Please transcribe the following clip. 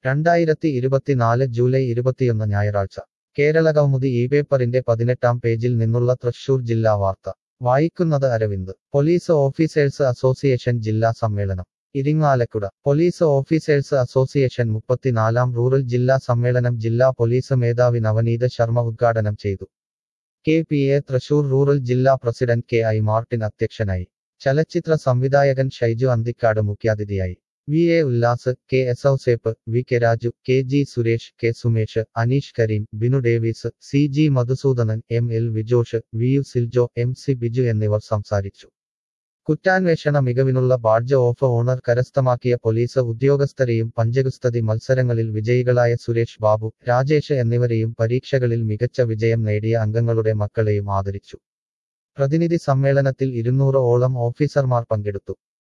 രണ്ടായിരത്തി ഇരുപത്തിനാല് ജൂലൈ ഇരുപത്തിയൊന്ന് ഞായറാഴ്ച കേരള കൗമുദി ഈ പേപ്പറിന്റെ പതിനെട്ടാം പേജിൽ നിന്നുള്ള തൃശൂർ ജില്ലാ വാർത്ത വായിക്കുന്നത് അരവിന്ദ് പോലീസ് ഓഫീസേഴ്സ് അസോസിയേഷൻ ജില്ലാ സമ്മേളനം ഇരിങ്ങാലക്കുട പോലീസ് ഓഫീസേഴ്സ് അസോസിയേഷൻ മുപ്പത്തിനാലാം റൂറൽ ജില്ലാ സമ്മേളനം ജില്ലാ പോലീസ് മേധാവി നവനീത ശർമ്മ ഉദ്ഘാടനം ചെയ്തു K P A Thrissur rural ജില്ലാ പ്രസിഡന്റ് കെ ഐ മാർട്ടിൻ അധ്യക്ഷനായി ചലച്ചിത്ര സംവിധായകൻ ഷൈജു അന്തിക്കാട് മുഖ്യാതിഥിയായി V A Ullas K S Ouseph V K Raju K G Suresh K Sumesh Aneesh Kareem Binu Davis C G Madhusoodanan M L Vijosh V U Siljo M C Biju എന്നിവർ സംസാരിച്ചു കുറ്റാന്വേഷണ മികവിനുള്ള ബാഡ്ജ് ഓഫ് ഓണർ കരസ്ഥമാക്കിയ പോലീസ് ഉദ്യോഗസ്ഥരെയും പഞ്ചഗുസ്തതി മത്സരങ്ങളിൽ വിജയികളായ സുരേഷ് ബാബു രാജേഷ് എന്നിവരെയും പരീക്ഷകളിൽ മികച്ച വിജയം നേടിയ അംഗങ്ങളുടെ മക്കളെയും ആദരിച്ചു പ്രതിനിധി സമ്മേളനത്തിൽ ഇരുന്നൂറ് ഓളം ഓഫീസർമാർ പങ്കെടുത്തു